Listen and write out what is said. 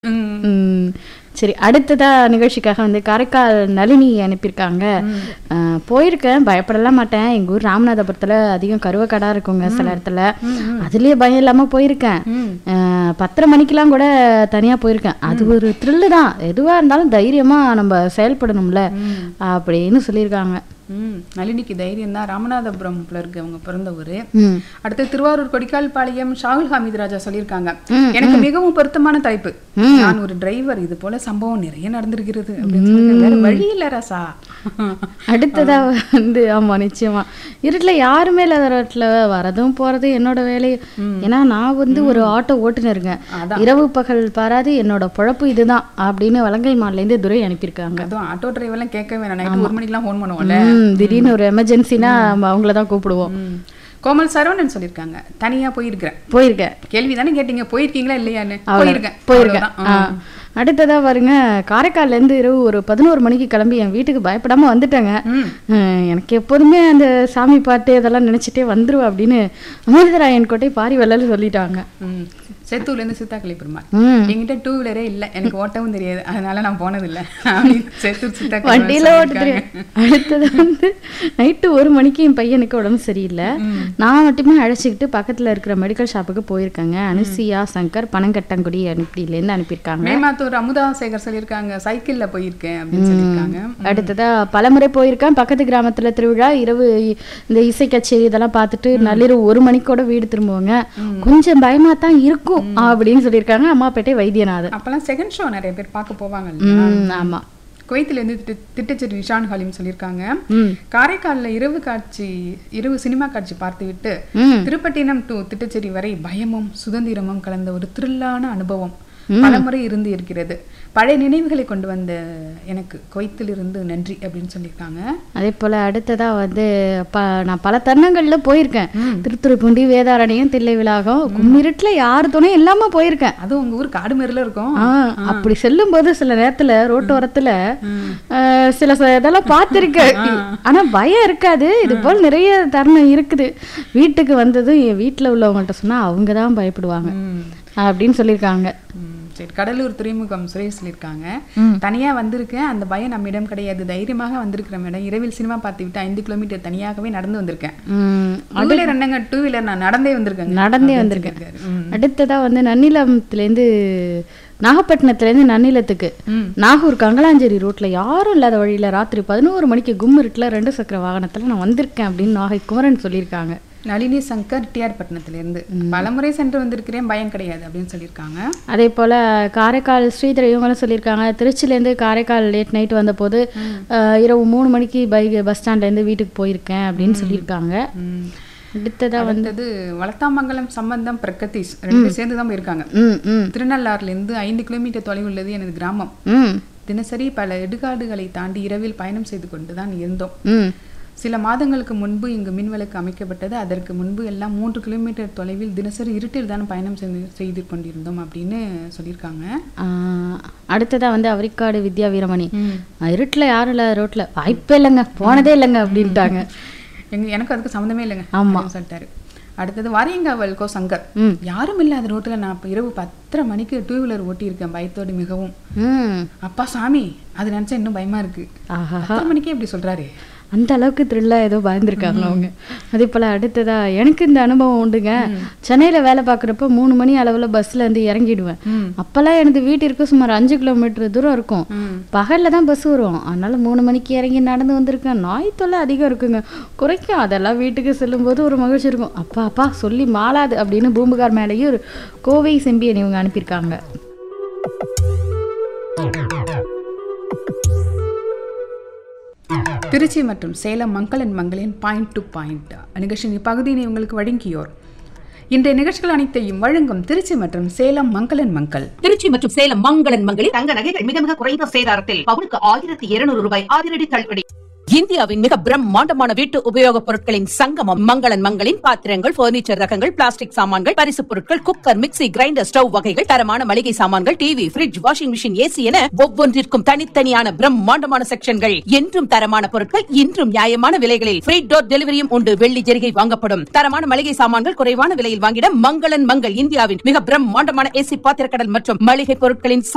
ம், சரி அடுத்ததா நிகழ்ச்சிக்காக வந்து காரைக்கால் நளினி அனுப்பியிருக்காங்க அஹ், போயிருக்கேன் பயப்படலாம் மாட்டேன் எங்க ஊர் ராமநாதபுரத்துல அதிகம் கருவக்கடா இருக்குங்க சில இடத்துல அதுலயே பயம் இல்லாம போயிருக்கேன் அஹ், பத்தரை மணிக்கெல்லாம் கூட தனியா போயிருக்கேன் அது ஒரு த்ரில்லு தான் எதுவா இருந்தாலும் தைரியமா நம்ம செயல்படணும்ல அப்படின்னு சொல்லியிருக்காங்க ம் நளினிக்கு தைரியம் தான் ராமநாதபுரம்ல இருக்கு அவங்க பிறந்த ஊரு ம் அடுத்து திருவாரூர் கொடிக்கால்பாளையம் ஷாகுல் ஹமீத் ராஜா சொல்லியிருக்காங்க எனக்கு மிகவும் பொருத்தமான தலைப்பு நான் ஒரு டிரைவர் இது போல சம்பவம் நிறைய நடந்திருக்கிறது அப்படின்னு சொல்லிட்டு வேற வழி இல்ல ராசா அடுத்ததா வந்து ஆமா நிச்சயமா இருட்டுல யாருமே இல்லாத ரோட்ல வரதும் போறதும் என்னோட வேலை ஏன்னா நான் வந்து ஒரு ஆட்டோ ஓட்டுனருங்க இரவு பகல் பாராது என்னோட பொழப்பு இதுதான் அப்படின்னு வலங்கை மால்ல இருந்து துரை அனுப்பியிருக்காங்க அதுவும் ஆட்டோ டிரைவர்லாம் கேட்கவே வேணாம் நைட்டு ஒரு மணிக்கெல்லாம் ஃபோன் பண்ணுவோம்ல ம், திடீர்னு ஒரு எமர்ஜென்சினா அவங்கள தான் கூப்பிடுவோம் ம். கோமல் சரவணன் சொல்லியிருக்காங்க தனியா போயிருக்கிறேன் போயிருக்கேன் கேள்வி தானே கேட்டீங்க போயிருக்கீங்களா இல்லையான்னு அவ்வளவு. போயிருக்கேன் போயிருக்கேன் அவ்வளவுதான். ஆ. அடுத்ததா பாருங்க காரைக்கால்ல இருந்து இரவு ஒரு பதினோரு மணிக்கு கிளம்பி என் வீட்டுக்கு பயப்படாம வந்துட்டேங்க ம். அஹ், எனக்கு எப்போதுமே அந்த சாமி பாட்டு இதெல்லாம் நினைச்சிட்டே வந்துருவா அப்படின்னு அமிர்தராயன் கோட்டை பாரி வள்ளல் சொல்லிட்டாங்க ம். சேத்தூர்ல இருந்து சீதாக்கலி பெருமாள் ம். என்கிட்ட டூ வீலரே இல்ல எனக்கு ஓட்டவும் தெரியாது அதனால நான் போனது இல்ல அப்படின்னு சேத்தூர் சீதாக்கலி வண்டியில பெருமாள் ஓட்டு தெரியும் சொல்லியிருக்காங்க. அடுத்தது வந்து நைட்டு ஒரு மணிக்கு என் பையனுக்கு உடம்பு சரியில்லை நான் மட்டுமே அழைச்சிக்கிட்டு பக்கத்துல இருக்கிற மெடிக்கல் ஷாப்புக்கு போயிருக்கேங்க அனுசியா சங்கர் பனங்கட்டங்குடி அனுப்பிலேருந்து அனுப்பியிருக்காங்க மேமாத்தூர் அமுதா சேகர் சொல்லியிருக்காங்க சைக்கிள்ல போயிருக்கேன் அப்படின்னு சொல்லியிருக்காங்க அடுத்ததா பலமுறை போயிருக்கேன் பக்கத்து கிராமத்துல திருவிழா இரவு இ- இந்த இசை கச்சேரி இதெல்லாம் பார்த்துட்டு நள்ளிரவு ஒரு மணிக்கோட வீடு திரும்புவாங்க கொஞ்சம் பயமா தான் இருக்கும் அப்படின்னு சொல்லியிருக்காங்க அம்மாப்பேட்டை வைத்தியநாதன் அப்பெல்லாம் செகண்ட் ஷோ நிறைய பேர் பார்க்க போவாங்க ம், ஆமா குவைத்துல இருந்து திட்டு- திட்டச்சேரி விஷான் ஹாலிம் சொல்லியிருக்காங்க ம் காரைக்கால்ல இரவு காட்சி இரவு சினிமா காட்சி பார்த்துவிட்டு ம் திருப்பட்டினம் டு திட்டச்சேரி வரை பயமும் சுதந்திரமும் கலந்த ஒரு த்ரில்லான அனுபவம் பலமுறை இருந்து இருக்கிறது பழைய நினைவுகளை கொண்டு வந்த எனக்கு குவைத்திலிருந்து நன்றி அப்படின்னு சொல்லியிருக்காங்க அதே போல அடுத்ததா வந்து ப நான் பல தருணங்கள்ல போயிருக்கேன் திருத்துறைப்பூண்டி வேதாரண்யம் தில்லை விலாகம் கும்மிருட்டுல யார் துணையும் இல்லாம போயிருக்கேன் அதுவும் உங்க ஊர் காடு மாரில இருக்கும் ஆ, அப்படி செல்லும் போது சில நேரத்துல ரோட்டோரத்துல ஆஹ், சில ச- இதெல்லாம் பார்த்திருக்கேன் ஆனா பயம் இருக்காது இது போல் நிறைய தருணம் இருக்குது வீட்டுக்கு வந்ததும் என் வீட்டுல உள்ளவங்கள்ட்ட சொன்னா அவங்க தான் பயப்படுவாங்க ம். அப்படின்னு சொல்லியிருக்காங்க ம், சரி கடலூர் துறைமுகம் சுரேஷ் சொல்லியிருக்காங்க ம். தனியா வந்திருக்கேன் அந்த பயம் நம்மிடம் கிடையாது தைரியமாக வந்திருக்கிற மேடம் இரவில் சினிமா பார்த்து விட்டு ஐந்து கிலோமீட்டர் தனியாகவே நடந்து வந்திருக்கேன் உம், டூ வீலர் என்னங்க டூ வீலர் நான் நடந்தே வந்திருக்கேங்க நடந்தே அப்படின்னு வந்திருக்கேன் சொல்லியிருக்காரு. ம். அடுத்ததா வந்து நன்னிலத்துலேருந்து நாகப்பட்டினத்துலேருந்து நன்னிலத்துக்கு ம். நாகூர் கங்கலாஞ்சேரி ரோட்ல யாரும் இல்லாத வழியில ராத்திரி பதினோரு மணிக்கு கும்மிருட்டுல ரெண்டு சக்கர வாகனத்துல நான் வந்திருக்கேன் அப்படின்னு நாகை குமரன் சொல்லியிருக்காங்க நளினி சங்கர் டிஆர் பட்டணத்துல இருந்து பலமுறை சென்று வந்திருக்கிறேன் பயம் கிடையாது அப்படின்னு சொல்லியிருக்காங்க அதே போல காரைக்கால் ஸ்ரீதர் இவங்களும் சொல்லியிருக்காங்க திருச்சிலேருந்து காரைக்கால் லேட் நைட் வந்தபோது அஹ், இரவு மூணு மணிக்கு பைக் பஸ் ஸ்டாண்ட்லேருந்து வீட்டுக்கு போயிருக்கேன் அப்படின்னு சொல்லியிருக்காங்க ம். அடுத்ததா வந்து வந்தது வளத்தாமங்கலம் சம்பந்தம் பிரகதீஷ் ரெண்டு பேரும் சேர்ந்து தான் போயிருக்காங்க ம் ம் திருநள்ளாறுல இருந்து ஐந்து கிலோமீட்டர் தொலைவு உள்ளது எனது கிராமம் ம் தினசரி பல இடுகாடுகளை தாண்டி இரவில் பயணம் செய்து கொண்டு தான் இருந்தோம் ம் சில மாதங்களுக்கு முன்பு இங்கு மின்விளக்கு அமைக்கப்பட்டது அதற்கு முன்பு எல்லாம் மூன்று கிலோமீட்டர் தொலைவில் தினசரி இருட்டில் தான் பயணம் செய்து செய்து கொண்டிருந்தோம் அப்படின்னு சொல்லியிருக்காங்க ஆஹ், அடுத்ததா வந்து அவரிக்காடு வித்யா வீரமணி ம். அஹ், இருட்டுல யாரும் இல்ல ரோட்ல வாய்ப்பே இல்லைங்க போனதே இல்லைங்க அப்படின்ட்டாங்க எங்க எனக்கு அதுக்கு சம்மந்தமே இல்லைங்க ஆமா. அப்படின்னு சொல்லிட்டாரு அடுத்தது வாரியங்காவல் கோ சங்கர் ம் யாரும் இல்லாத ரோட்ல நான் இப்ப இரவு பத்தரை மணிக்கு டூ வீலர் ஓட்டியிருக்கேன் பயத்தோடு மிகவும் ம் அப்பா சாமி அது நினைச்சா இன்னும் பயமா இருக்கு ஆஹா பத்தரை மணிக்கே இப்படி சொல்றாரு அந்த அளவுக்கு த்ரில்லா ஏதோ பயந்துருக்காங்க அவங்க அதே போல அடுத்ததா எனக்கு இந்த அனுபவம் உண்டுங்க சென்னையில வேலை பார்க்குறப்ப மூணு மணி அளவுல பஸ்ல இருந்து இறங்கிடுவேன் ம். அப்பெல்லாம் எனது வீட்டிற்கு சுமார் அஞ்சு கிலோமீட்டர் தூரம் இருக்கும் ம். பகல்ல தான் பஸ் வரும் அதனால மூணு மணிக்கு இறங்கி நடந்து வந்திருக்கேன் நாய் தொல்லை அதிகம் இருக்குங்க குறைக்கும் அதெல்லாம் வீட்டுக்கு செல்லும்போது ஒரு மகிழ்ச்சி இருக்கும் அப்பா அப்பா சொல்லி மாளாது அப்படின்னு பூம்புகார் மேலேயும் ஒரு கோவை செம்பியன் இவங்க அனுப்பியிருக்காங்க திருச்சி மற்றும் சேலம் மங்களன் மங்களின் பாயிண்ட் டு பாயிண்ட் நிகழ்ச்சியின் இப்பகுதியினை உங்களுக்கு வழங்கியோர் இன்றைய நிகழ்ச்சிகள் அனைத்தையும் வழங்கும் திருச்சி மற்றும் சேலம் மங்களன் மங்கள் திருச்சி மற்றும் சேலம் மங்களன் மங்களில் தங்க நகைகள் மிக மிக குறைந்த சேதாரத்தில் பவுனுக்கு ஆயிரத்தி இருநூறு ரூபாய் அதிரடி தள்ளுபடி இந்தியாவின் மிக பிரம்மாண்டமான வீட்டு உபயோகப் பொருட்களின் சங்கமம் மங்களன் மங்களின் பாத்திரங்கள் பர்னிச்சர் ரகங்கள் பிளாஸ்டிக் சாமான்கள் பரிசுப் பொருட்கள் குக்கர் மிக்ஸி கிரைண்டர் ஸ்டவ் வகைகள் தரமான மளிகை சாமான்கள் TV fridge washing machine AC என ஒவ்வொன்றிற்கும் தனித்தனியான பிரம்மாண்டமான செக்ஷன்கள் என்றும் தரமான பொருட்கள் இன்றும் நியாயமான விலைகளில் ஃப்ரீ டோர் டெலிவரியும் உண்டு வெள்ளி ஜெரிகை வாங்கப்படும் தரமான மளிகை சாமான்கள் குறைவான விலையில் வாங்கிட மங்களன் மங்கள் இந்தியாவின் மிக பிரம்மாண்டமான ஏசி பாத்திரக்கடல் மற்றும் மளிகை பொருட்களின்